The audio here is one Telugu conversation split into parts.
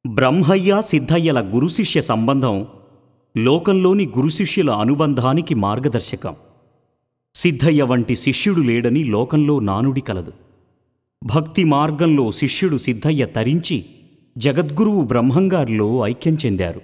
బ్రహ్మయ్య సిద్ధయ్యల గురుశిష్య సంబంధం లోకంలోని గురుశిష్యుల అనుబంధానికి మార్గదర్శకం సిద్ధయ్య వంటి శిష్యుడు లేడని లోకంలో నానుడి కలదు భక్తి మార్గంలో శిష్యుడు సిద్ధయ్య తరించి జగద్గురువు బ్రహ్మంగారిలో ఐక్యం చెందారు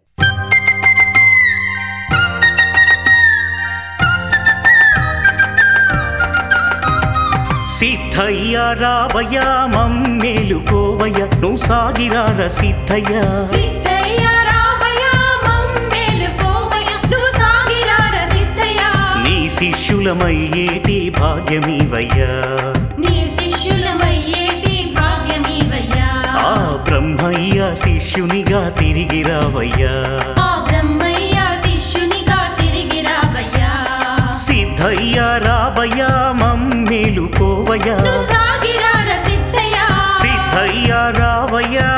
సిద్ధయ్య రావయ్య మమ్మేలుకోవయ్య నువ్వు సాగిరార సిద్ధయ్య సిద్ధయ్య రావయ్య మమ్మేలుకోవయ్య నువ్వు సాగిరార సిద్ధయ్య నీ శిష్యులమయ్యేటి భాగ్యమీవయ్యా నీ శిష్యులమయ్యేటి భాగ్యమీవయ్యా ఆ బ్రహ్మయ్య శిష్యునిగా తిరిగి రావయ్యా ఆ బ్రహ్మయ్య శిష్యునిగా తిరిగి రావయ్యా సిద్ధయ్య రావయ్య మమ్మేలుకోవయ్య నువ్వు సాగిరార సిద్ధయ్య సిద్ధయ్య రావయ్యా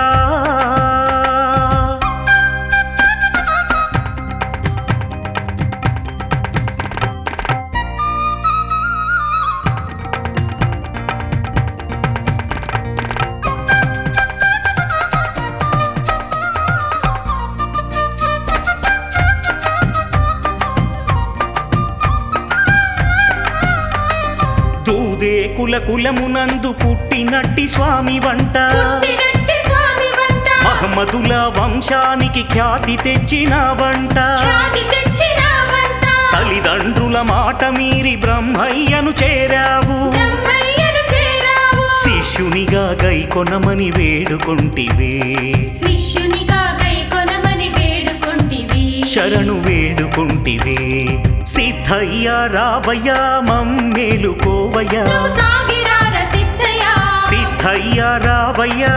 దూదే కుల కులమునందు పుట్టినట్టి స్వామి వంట పుట్టినట్టి స్వామి వంట మహమ్మదుల వంశానికి ఖ్యాతి తెచ్చిన వంట ఖ్యాతి తెచ్చిన వంట తల్లిదండ్రుల మాట మీరి బ్రహ్మయ్యను చేరావు బ్రహ్మయ్యను చేరావు శిష్యునిగా గైకొనమని వేడుకుంటివే శిష్యునిగా గైకొనమని వేడుకొంటివి శరణు వేడుకుంటివే సిద్ధయ్య రావయ్య మమ్మేలుకోవయ్య నువ్వు సాగిరార సిద్ధయ్య సిద్ధయ్య రావయ్యా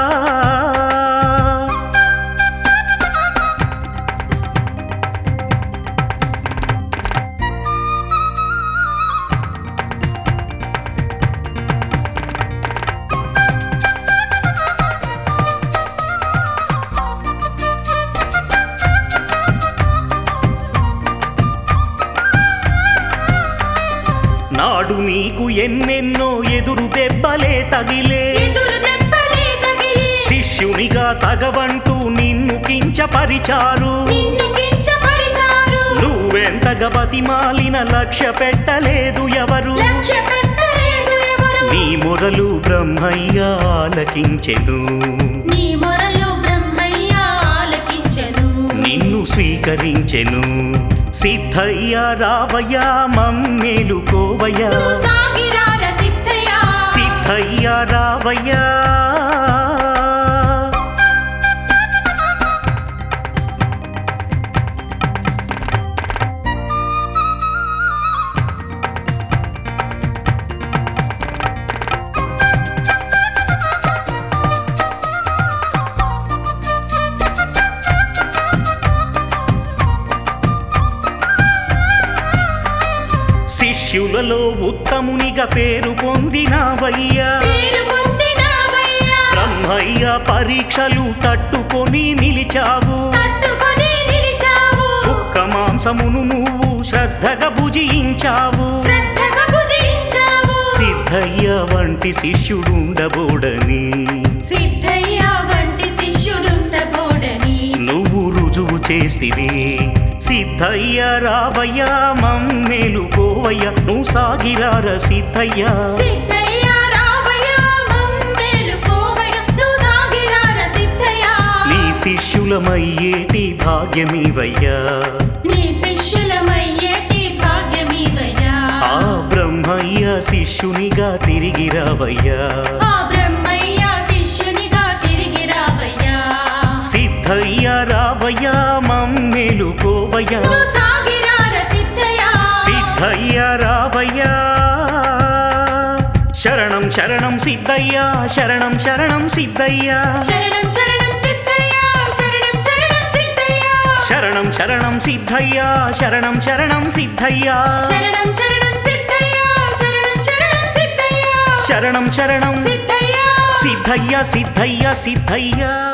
నాడు నీకు ఎన్నెన్నో ఎదురు దెబ్బలే తగిలే ఎదురు దెబ్బలే తగిలి శిష్యునిగా తగవంటూ నిన్ను కించపరిచారు నిన్ను కించపరిచారు నువ్వెంతగా బతిమాలిన లక్ష్య పెట్టలేదు ఎవరు లక్ష్య పెట్టలేదు ఎవరు నీ మొరలు బ్రహ్మయ్య ఆలకించెను నీ మొరలు బ్రహ్మయ్య ఆలకించెను నిన్ను స్వీకరించెను సిద్ధయ్య రావయ్య మమ్మేలుకోవయ్య నువ్వు సాగిరార సిద్ధయ్య సిద్ధయ్య రావయ్యా శిష్యులలో ఉత్తమునిగా పేరు పొందినవయ్యా పేరు పొందినావయ్య బ్రహ్మయ్య పరీక్షలు తట్టుకొని నిలిచావు తట్టుకొని నిలిచావు కుక్క మాంసమును నువ్వు శ్రద్ధగా భుజించావు శ్రద్ధగా భుజించావు సిద్ధయ్య వంటి శిష్యుడుండబోడని సిద్ధయ్య వంటి శిష్యుడుండబోడని నువ్వు రుజువు చేస్తివి సిద్ధయ్య రావయ్య మమ్మేలుకోవయ్య నువ్వు సాగిరార సిద్ధయ్య సిద్ధయ్య రావయ్య మమ్మేలుకోవయ్య నువ్వు సాగిరార సిద్ధయ్య నీ శిష్యులమయ్యేటి భాగ్యమీవయ్యా నీ శిష్యులమయ్యేటి భాగ్యమీవయ్యా ఆ బ్రహ్మయ్య శిష్యునిగా తిరిగి రావయ్యా ఆ బ్రహ్మయ్య శిష్యునిగా తిరిగి రావయ్యా సిద్ధయ్య రావయ్య మమ్మేలుకోవయ్య నువ్వు సాగిరార సిద్ధయ్య సిద్ధయ్య రావయ్య శరణం శరణం సిద్ధయ్య శరణం శరణం సిద్ధయ్య శరణం శరణం సిద్ధయ్య శరణం శరణం సిద్ధయ్య శరణం శరణం సిద్ధయ్య శరణం శరణం సిద్ధయ్య శరణం శరణం సిద్ధయ్య శరణం శరణం సిద్ధయ్య శరణం శరణం సిద్ధయ్య సిద్ధయ్య సిద్ధయ్య సిద్ధయ్య